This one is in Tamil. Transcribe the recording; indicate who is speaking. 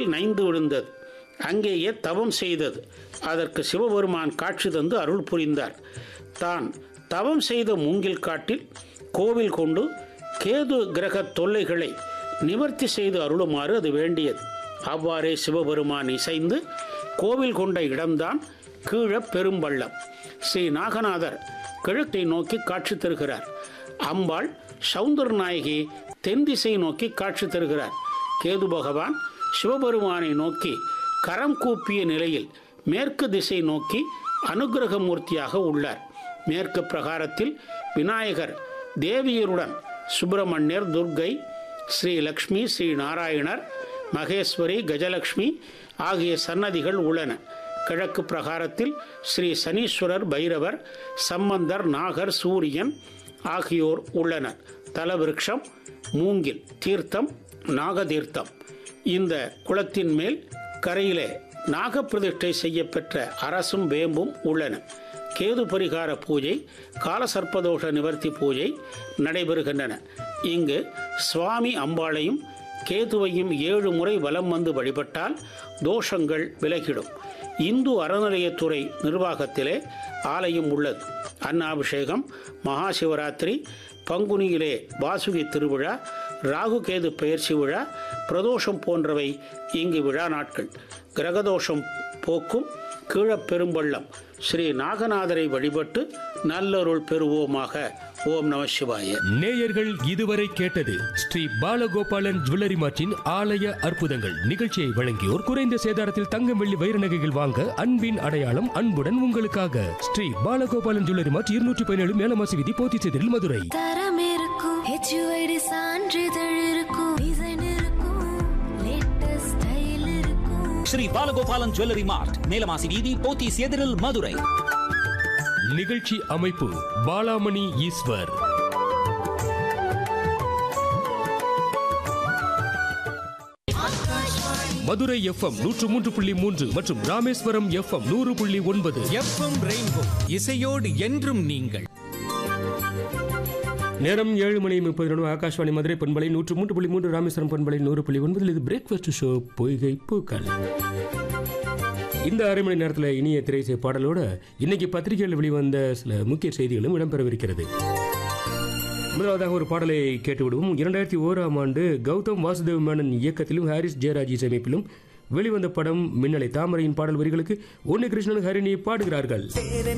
Speaker 1: நைந்து விழுந்தது அங்கேயே தவம் செய்தது அதற்கு சிவபெருமான் காட்சி தந்து அருள் புரிந்தார் தான் தவம் செய்த மூங்கில் காட்டில் கோவில் கொண்டு கேது கிரக தொல்லைகளை நிவர்த்தி செய்து அருளுமாறு அது வேண்டியது அவ்வாறே சிவபெருமான் இசைந்து கோவில் கொண்ட இடம்தான் கீழே பெரும்பள்ளம் ஸ்ரீ நாகநாதர் கிழக்கை நோக்கி காட்சி தருகிறார் அம்பாள் சவுந்தர நாயகி தென் திசை நோக்கி காட்சி தருகிறார் கேது பகவான் சிவபெருமானை நோக்கி கரம் கூப்பிய நிலையில் மேற்கு திசை நோக்கி அனுக்கிரக மூர்த்தியாக உள்ளார் மேற்கு பிரகாரத்தில் விநாயகர் தேவியருடன் சுப்பிரமணியர் துர்க்கை ஸ்ரீ லக்ஷ்மி ஸ்ரீ நாராயணர் மகேஸ்வரி கஜலக்ஷ்மி ஆகிய சன்னதிகள் உள்ளன கிழக்கு பிரகாரத்தில் ஸ்ரீ சனீஸ்வரர் பைரவர் சம்பந்தர் நாகர் சூரியன் ஆகியோர் உள்ளனர் தலவிருட்சம் மூங்கில் தீர்த்தம் நாகதீர்த்தம் இந்த குளத்தின் மேல் கரையிலே நாகப்பிரதிஷ்டை செய்யப்பெற்ற அரசும் வேம்பும் உள்ளன கேது பரிகார பூஜை காலசர்ப்பதோஷ நிவர்த்தி பூஜை நடைபெறுகின்றன இங்கு சுவாமி அம்பாளையும் கேதுவையும் ஏழு முறை வலம் வந்து வழிபட்டால் தோஷங்கள் விலகிடும் இந்து அறநிலையத்துறை நிர்வாகத்திலே ஆலயம் உள்ளது அன்னாபிஷேகம் மகா சிவராத்திரி பங்குனியிலே வாசுகி திருவிழா ராகுகேது பெயர்ச்சி விழா பிரதோஷம் போன்றவை இங்கு விழா நாட்கள் கிரகதோஷம் போக்கும் கீழப்பெரும்பள்ளம் ஸ்ரீ நாகநாதரை வழிபட்டு நல்லருள் பெறுவோமாக ஓம் நம சிவாய
Speaker 2: நேயர்கள் இதுவரை கேட்டது ஸ்ரீ பாலகோபாலன் ஜுவல்லரி மார்ட்டின் ஆலய அற்புதங்கள் நிகழ்ச்சியை வழங்கியோர் குறைந்த சேதாரத்தில் தங்கம் வெள்ளி வைர நகைகள் வாங்க அன்பின் அடையாளம் அன்புடன் உங்களுக்காக ஸ்ரீ பாலகோபாலன் ஜுவல்லரி மார்ட் இருநூற்றி பதினேழு மேலமாசி விதி போத்திச்செதில் மதுரை
Speaker 3: தரம் இருக்கும் ஹெச்யூஐடி சான்றிதழ் இருக்கும் டிசைன் இருக்கும் லேட்டஸ்ட் ஸ்டைல் இருக்கும்
Speaker 4: ஸ்ரீ பாலகோபாலன் ஜுவல்லரி மார்ட் மேலமாசி வீதி போத்தீஸ் எதிரில் மதுரை
Speaker 2: நிகழ்ச்சி அமைப்பு பாலாமணி ஈஸ்வர் மதுரை எஃப்எம் நூற்று மூன்று புள்ளி மூன்று மற்றும் ராமேஸ்வரம் எஃப்எம் நூறு புள்ளி ஒன்பது
Speaker 5: எஃப்எம் ரெயின்போ இசையோடு என்றும் நீங்கள்
Speaker 2: நேரம் ஏழு மணி முப்பது நிமிடம் ஆகாஷ்வாணி மதுரை பண்பலை நூற்று மூன்று புள்ளி மூன்று ராமேஸ்வரம் பண்பலை நூறு புள்ளி ஒன்பதில் இது பிரேக்ஃபாஸ்ட் ஷோ பொய்கை பூக்கள் இந்த அரை மணி நேரத்தில் இனிய திரைசை பாடலோட இன்னைக்கு பத்திரிகையில் வெளிவந்த சில முக்கிய செய்திகளும் இடம்பெறவிருக்கிறது முதலாவதாக ஒரு பாடலை கேட்டு விடுவோம் இரண்டாயிரத்தி ஓராம் ஆண்டு கௌதம் வாசுதேவ் மேனன் இயக்கத்திலும் ஹாரிஸ் ஜெயராஜ் இசையமைப்பிலும் வெளிவந்த படம் மின்னலை தாமரையின் பாடல் வரிகளுக்கு ஒன்னு கிருஷ்ணன் ஹரிணி பாடுகிறார்கள்